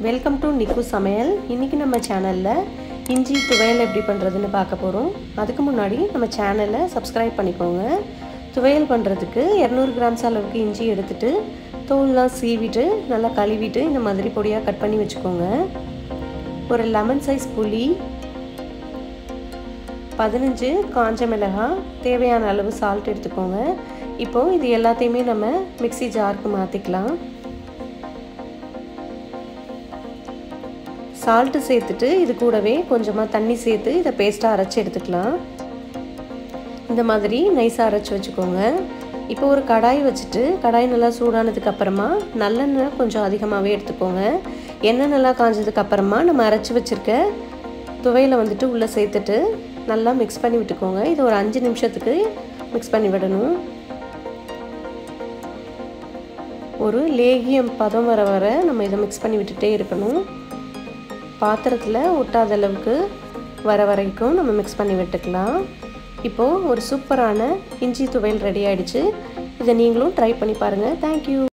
welcome to நிக்கு சமையல் இன்றைக்கி நம்ம சேனலில் இஞ்சி துவையல் எப்படி பண்ணுறதுன்னு பார்க்க போகிறோம் அதுக்கு முன்னாடி நம்ம சேனலை சப்ஸ்கிரைப் பண்ணிக்கோங்க துவையல் பண்ணுறதுக்கு இரநூறு கிராம்ஸ் அளவுக்கு இஞ்சி எடுத்துட்டு தோல்லாம் சீவிட்டு நல்லா கழுவிட்டு இந்த மாதிரி பொடியாக கட் பண்ணி வச்சுக்கோங்க ஒரு லெமன் சைஸ் புளி பதினஞ்சு காஞ்ச மிளகாய் தேவையான அளவு சால்ட் எடுத்துக்கோங்க இப்போது இது எல்லாத்தையுமே நம்ம மிக்சி ஜாருக்கு மாற்றிக்கலாம் சால்ட்டு சேர்த்துட்டு இது கூடவே கொஞ்சமாக தண்ணி சேர்த்து இதை பேஸ்ட்டாக அரைச்சி எடுத்துக்கலாம் இந்த மாதிரி நைஸாக அரைச்சி வச்சுக்கோங்க இப்போ ஒரு கடாய் வச்சுட்டு கடாய் நல்லா சூடானதுக்கு அப்புறமா நல்லெண்ணெய் கொஞ்சம் அதிகமாகவே எடுத்துக்கோங்க எண்ணெய் நல்லா காஞ்சதுக்கு அப்புறமா நம்ம அரைச்சி வச்சுருக்க துவையில் வந்துட்டு உள்ளே சேர்த்துட்டு நல்லா மிக்ஸ் பண்ணி விட்டுக்கோங்க இது ஒரு அஞ்சு நிமிஷத்துக்கு மிக்ஸ் பண்ணி விடணும் ஒரு லேகியம் பதம் வர வர நம்ம இதை மிக்ஸ் பண்ணி விட்டுட்டே இருக்கணும் பாத்திரத்தில் ஒட்டாத அளவுக்கு வர வரைக்கும் நம்ம மிக்ஸ் பண்ணி விட்டுக்கலாம் இப்போது ஒரு சூப்பரான இஞ்சி துவையல் ரெடி ஆகிடுச்சு இதை நீங்களும் ட்ரை பண்ணி பாருங்கள் தேங்க்யூ